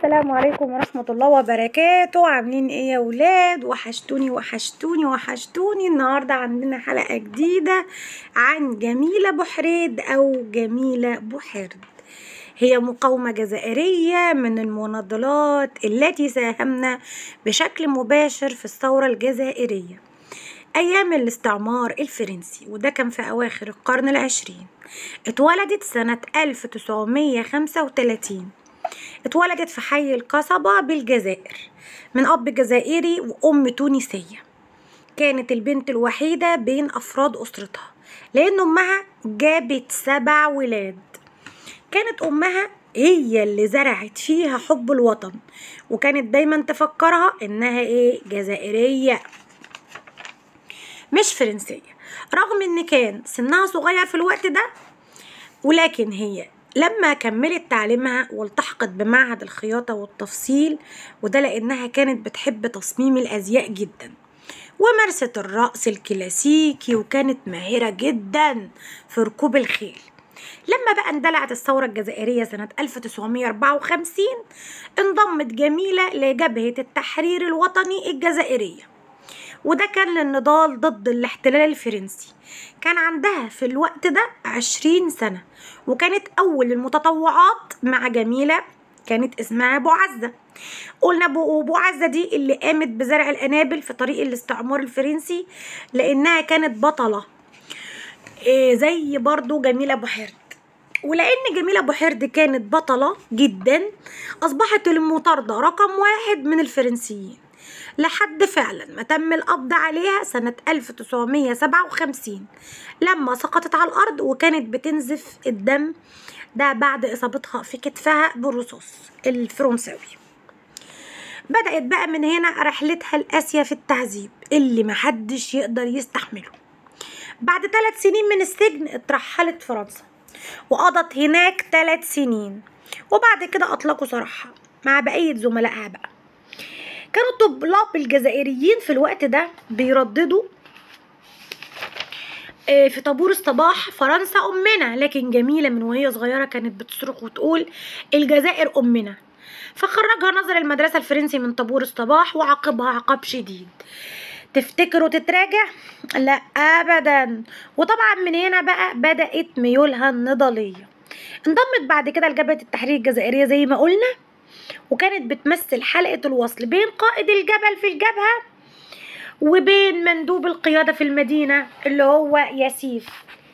السلام عليكم ورحمة الله وبركاته عاملين ايه يا ولاد وحشتوني وحشتوني وحشتوني النهاردة عندنا حلقة جديدة عن جميلة بحريد او جميلة بحرد هي مقاومة جزائرية من المناضلات التي ساهمنا بشكل مباشر في الثورة الجزائرية أيام الاستعمار الفرنسي وده كان في أواخر القرن العشرين اتولدت سنة 1935 اتولدت في حي القصبة بالجزائر من أب جزائري وأم تونسية كانت البنت الوحيدة بين أفراد أسرتها لأن أمها جابت سبع ولاد كانت أمها هي اللي زرعت فيها حب الوطن وكانت دايما تفكرها إنها إيه جزائرية مش فرنسية رغم إن كان سنها صغير في الوقت ده ولكن هي لما كملت تعليمها والتحقت بمعهد الخياطة والتفصيل وده لأنها كانت بتحب تصميم الأزياء جدا ومارست الرقص الكلاسيكي وكانت ماهرة جدا في ركوب الخيل لما بقى اندلعت الثورة الجزائرية سنة 1954 انضمت جميلة لجبهة التحرير الوطني الجزائرية وده كان للنضال ضد الاحتلال الفرنسي كان عندها في الوقت ده عشرين سنة وكانت أول المتطوعات مع جميلة كانت اسمها أبو عزة قلنا أبو عزة دي اللي قامت بزرع الأنابل في طريق الاستعمار الفرنسي لأنها كانت بطلة إيه زي برضو جميلة بحرد ولأن جميلة بحرد كانت بطلة جدا أصبحت المطاردة رقم واحد من الفرنسيين لحد فعلا ما تم القبض عليها سنة 1957 لما سقطت على الأرض وكانت بتنزف الدم ده بعد إصابتها في كتفها بالرصاص الفرنساوي بدأت بقى من هنا رحلتها القاسية في التعذيب اللي محدش يقدر يستحمله بعد ثلاث سنين من السجن اترحلت فرنسا وقضت هناك ثلاث سنين وبعد كده أطلقوا سراحها مع بقية زملائها بقى كانوا الطلاب الجزائريين في الوقت ده بيرددوا في طابور الصباح فرنسا أمنا لكن جميلة من وهي صغيرة كانت بتصرخ وتقول الجزائر أمنا فخرجها نظر المدرسة الفرنسي من طابور الصباح وعاقبها عقاب شديد تفتكروا تتراجع؟ لا أبدا وطبعا من هنا بقى بدأت ميولها النضالية انضمت بعد كده لجبهة التحرير الجزائرية زي ما قلنا وكانت بتمثل حلقة الوصل بين قائد الجبل في الجبهة وبين مندوب القيادة في المدينة اللي هو ياسيف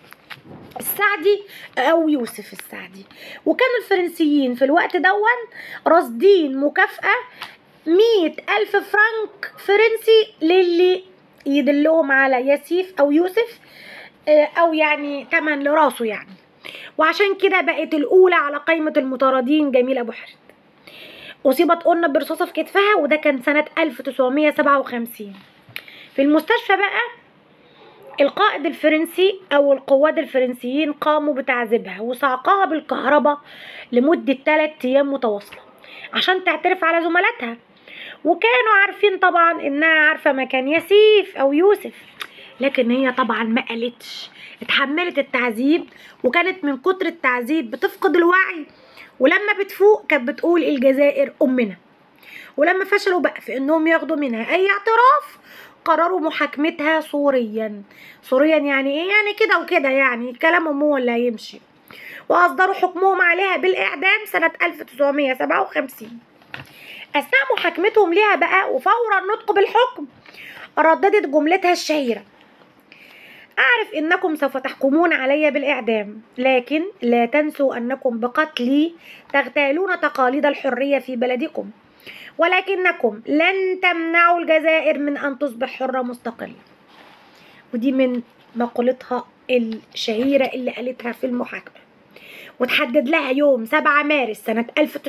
السعدي أو يوسف السعدي وكانوا الفرنسيين في الوقت دون راصدين مكافأة مية ألف فرنك فرنسي للي يدلهم على ياسيف أو يوسف أو يعني تمن لراسه يعني وعشان كده بقت الأولى على قائمة المطاردين جميلة أبو حرد أصيبت قلنا برصاصة في كتفها وده كان سنة 1957 في المستشفى بقى القائد الفرنسي أو القواد الفرنسيين قاموا بتعذيبها وصعقها بالكهرباء لمدة 3 أيام متواصلة عشان تعترف على زملاتها وكانوا عارفين طبعا إنها عارفة مكان ياسيف أو يوسف لكن هي طبعا ما قالتش اتحملت التعذيب وكانت من كتر التعذيب بتفقد الوعي ولما بتفوق كانت بتقول الجزائر أمنا ولما فشلوا بقى في إنهم ياخدوا منها أي اعتراف قرروا محاكمتها صوريا صوريا يعني إيه يعني كده وكده يعني كلامهم هو اللي هيمشي وأصدروا حكمهم عليها بالإعدام سنة 1957 أثناء محاكمتهم ليها بقى وفور النطق بالحكم رددت جملتها الشهيرة أعرف إنكم سوف تحكمون علي بالإعدام لكن لا تنسوا أنكم بقتلي تغتالون تقاليد الحرية في بلدكم ولكنكم لن تمنعوا الجزائر من أن تصبح حرة مستقلة ودي من مقولتها الشهيرة اللي قالتها في المحاكمة وتحدد لها يوم 7 مارس سنة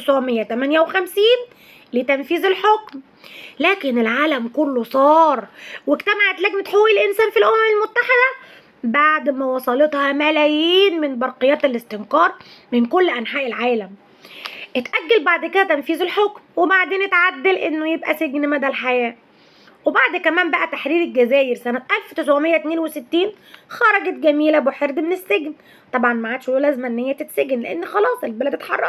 1958 لتنفيذ الحكم لكن العالم كله صار واجتمعت لجنة حقوق الإنسان في الأمم المتحدة بعد ما وصلتها ملايين من برقيات الاستنكار من كل أنحاء العالم اتأجل بعد كده تنفيذ الحكم وبعدين اتعدل انه يبقى سجن مدى الحياة وبعد كمان بقى تحرير الجزائر سنة 1962 خرجت جميلة بحرد من السجن طبعا ما عادش له لازمة ان هي تتسجن لان خلاص البلد اتحررت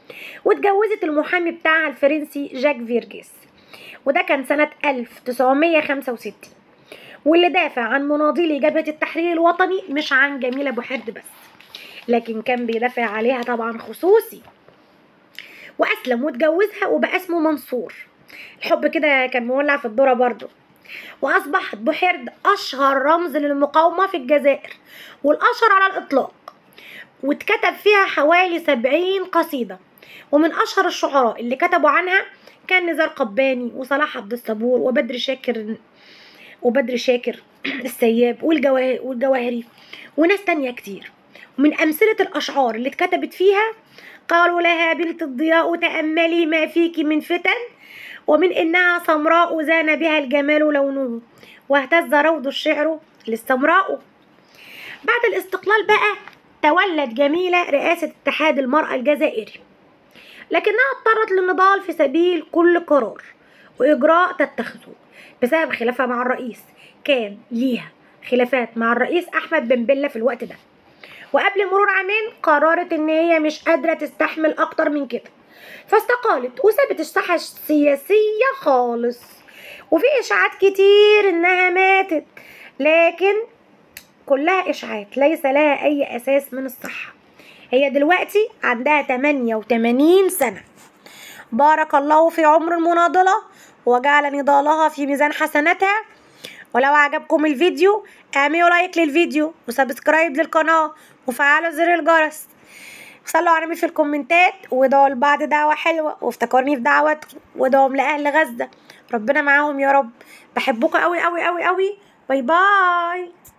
واتجوزت المحامي بتاعها الفرنسي جاك فيرجيس وده كان سنة 1965 واللي دافع عن مناضلي جبهة التحرير الوطني مش عن جميلة بوحرد بس لكن كان بيدافع عليها طبعا خصوصي وأسلم واتجوزها وبقى اسمه منصور الحب كده كان مولع في الذرة برضه وأصبحت بوحرد أشهر رمز للمقاومة في الجزائر والأشهر على الإطلاق واتكتب فيها حوالي سبعين قصيدة ومن أشهر الشعراء اللي كتبوا عنها كان نزار قباني وصلاح عبد الصبور وبدر شاكر وبدر شاكر السياب والجواهر والجواهري وناس تانية كتير ومن أمثلة الأشعار اللي اتكتبت فيها قالوا لها بنت الضياء تأملي ما فيك من فتن ومن إنها سمراء زان بها الجمال لونه واهتز روض الشعر للسمراء بعد الاستقلال بقى تولت جميلة رئاسة اتحاد المرأة الجزائري لكنها اضطرت للنضال في سبيل كل قرار وإجراء تتخذه بسبب خلافها مع الرئيس كان ليها خلافات مع الرئيس أحمد بن بلة في الوقت ده وقبل مرور عامين قررت إن هي مش قادرة تستحمل أكتر من كده فاستقالت وسابت الساحة السياسية خالص وفي إشاعات كتير إنها ماتت لكن كلها إشاعات ليس لها أي أساس من الصحة هي دلوقتي عندها 88 سنة بارك الله في عمر المناضلة وجعل نضالها في ميزان حسناتها ولو عجبكم الفيديو اعملوا لايك للفيديو وسبسكرايب للقناة وفعلوا زر الجرس صلوا على النبي في الكومنتات وادعوا لبعض دعوة حلوة وافتكرني في دعواتكم وادعوا لأهل غزة ربنا معاهم يا رب بحبكم قوي قوي قوي قوي باي باي